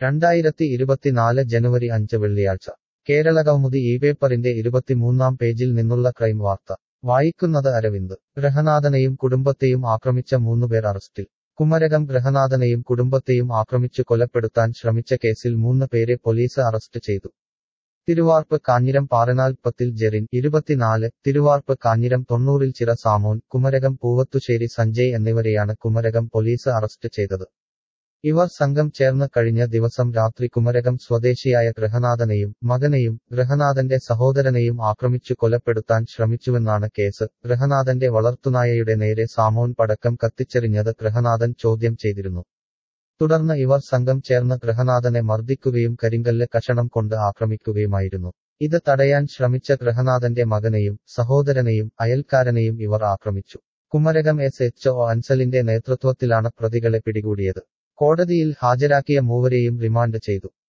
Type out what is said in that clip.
രണ്ടായിരത്തി ഇരുപത്തിനാല് ജനുവരി അഞ്ച് വെള്ളിയാഴ്ച കേരളകൗമുദി ഈ പേപ്പറിന്റെ ഇരുപത്തിമൂന്നാം പേജിൽ നിന്നുള്ള ക്രൈം വാർത്ത വായിക്കുന്നത് അരവിന്ദ് ഗ്രഹനാഥനെയും കുടുംബത്തെയും ആക്രമിച്ച മൂന്നുപേർ അറസ്റ്റിൽ കുമരകം ഗ്രഹനാഥനെയും കുടുംബത്തെയും ആക്രമിച്ചു കൊലപ്പെടുത്താൻ ശ്രമിച്ച കേസിൽ മൂന്ന് പേരെ പോലീസ് അറസ്റ്റ് ചെയ്തു തിരുവാർപ്പ് കാഞ്ഞിരം പാറനാൽപ്പത്തിൽ ജെറിൻ ഇരുപത്തിനാല് തിരുവാർപ്പ് കാഞ്ഞിരം തൊണ്ണൂറിൽ ചിറ സാമോൻ കുമരകം പൂവത്തുശ്ശേരി സഞ്ജയ് എന്നിവരെയാണ് കുമരകം പോലീസ് അറസ്റ്റ് ചെയ്തത് ഇവർ സംഘം ചേർന്ന് കഴിഞ്ഞ ദിവസം രാത്രി കുമരകം സ്വദേശിയായ ഗ്രഹനാഥനെയും മകനെയും ഗ്രഹനാഥന്റെ സഹോദരനെയും ആക്രമിച്ചു കൊലപ്പെടുത്താൻ ശ്രമിച്ചുവെന്നാണ് കേസ് ഗ്രഹനാഥന്റെ വളർത്തുനായയുടെ നേരെ സാമോൻ പടക്കം കത്തിച്ചെറിഞ്ഞത് ഗ്രഹനാഥൻ ചോദ്യം ചെയ്തിരുന്നു തുടർന്ന് ഇവർ സംഘം ചേർന്ന് ഗ്രഹനാഥനെ മർദ്ദിക്കുകയും കരിങ്കല്ല് കഷണം കൊണ്ട് ആക്രമിക്കുകയുമായിരുന്നു ഇത് തടയാൻ ശ്രമിച്ച ഗ്രഹനാഥന്റെ മകനെയും സഹോദരനെയും അയൽക്കാരനെയും ഇവർ ആക്രമിച്ചു കുമരകം എസ് എച്ച് ഒ അൻസലിന്റെ നേതൃത്വത്തിലാണ് പ്രതികളെ പിടികൂടിയത് കോടതിയിൽ ഹാജരാക്കിയ മൂവരെയും റിമാൻഡ് ചെയ്തു